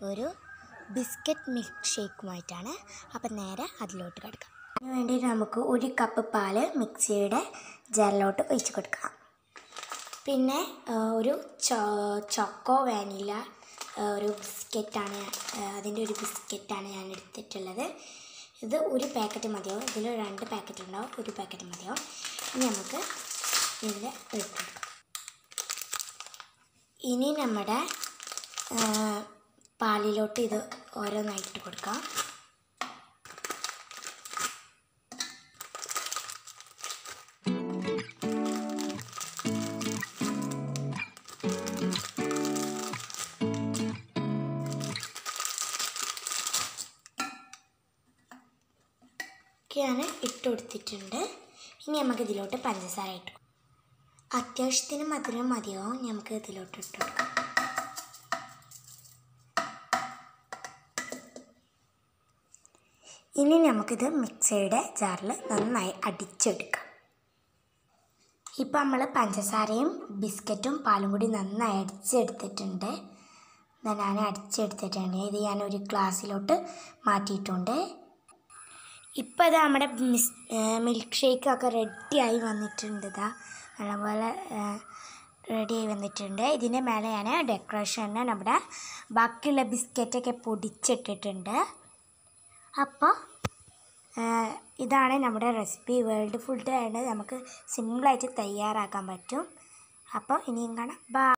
ഒരു biscuit milk ഷേക്കുമായിട്ടാണ് അപ്പം നേരെ അതിലോട്ട് കിടക്കാം അതിന് വേണ്ടി നമുക്ക് ഒരു കപ്പ് പാല് മിക്സിയുടെ ജാറിലോട്ട് ഒഴിച്ച് കൊടുക്കാം പിന്നെ ആ, ഒരു ചോ- ചോക്കോ വാനില ആ, ഒരു ബിസ്ക്കറ്റാണ് അതിൻ്റെ ഒരു ബിസ്ക്കറ്റാണ് ഞാൻ എടുത്തിട്ടുള്ളത് ഇത് ഒരു പാക്കറ്റ് മതിയാവും ഇതിൽ രണ്ട് പാക്കറ്റ് ഉണ്ടാവും ഒരു പാക്കറ്റ് മതിയാവും ഇനി നമുക്ക് ഇതിൽ ഇട്ടെടുക്കാം ഇനി നമ്മുടെ ആ, പാലിലോട്ട് ഇത് ഓരോന്നായിട്ട് കൊടുക്കാം ഒക്കെയാണ് ഇട്ട് കൊടുത്തിട്ടുണ്ട് ഇനി നമുക്ക് ഇതിലോട്ട് പഞ്ചസാര ഇട്ട് കൊടുക്കാം. അത്യാവശ്യത്തിന് മധുരം മതിയാവും നമുക്ക് ഇതിലോട്ട് ഇട്ട് കൊടുക്കാം ഇനി നമുക്കിത് മിക്സിയുടെ ജാറിൽ നന്നായി അടിച്ചെടുക്കാം ഇപ്പം നമ്മൾ പഞ്ചസാരയും ബിസ്ക്കറ്റും പാലും കൂടി നന്നായി അടിച്ചെടുത്തിട്ടുണ്ട് ദാ ഞാൻ അടിച്ചെടുത്തിട്ടുണ്ട് ഇത് ഞാൻ ഒരു ഗ്ലാസ്സിലോട്ട് മാറ്റിയിട്ടുണ്ട് ഇപ്പോൾ ഇത് നമ്മുടെ മിസ് മിൽക്ക് ഷേക്കൊക്കെ റെഡിയായി വന്നിട്ടുണ്ട് ഇതാ നല്ലപോലെ റെഡിയായി വന്നിട്ടുണ്ട് ഇതിൻ്റെ മേലെ ഞാൻ ഡെക്കറേഷന് നമ്മുടെ ബാക്കിയുള്ള ബിസ്ക്കറ്റൊക്കെ പൊടിച്ചിട്ടിട്ടുണ്ട് അപ്പോൾ ഇതാണ് നമ്മുടെ റെസിപ്പി വേൾഡ് ഫുഡ് ആണ് നമുക്ക് സിമ്പിളായിട്ട് തയ്യാറാക്കാൻ പറ്റും അപ്പോൾ ഇനിയും കാണാം ബൈ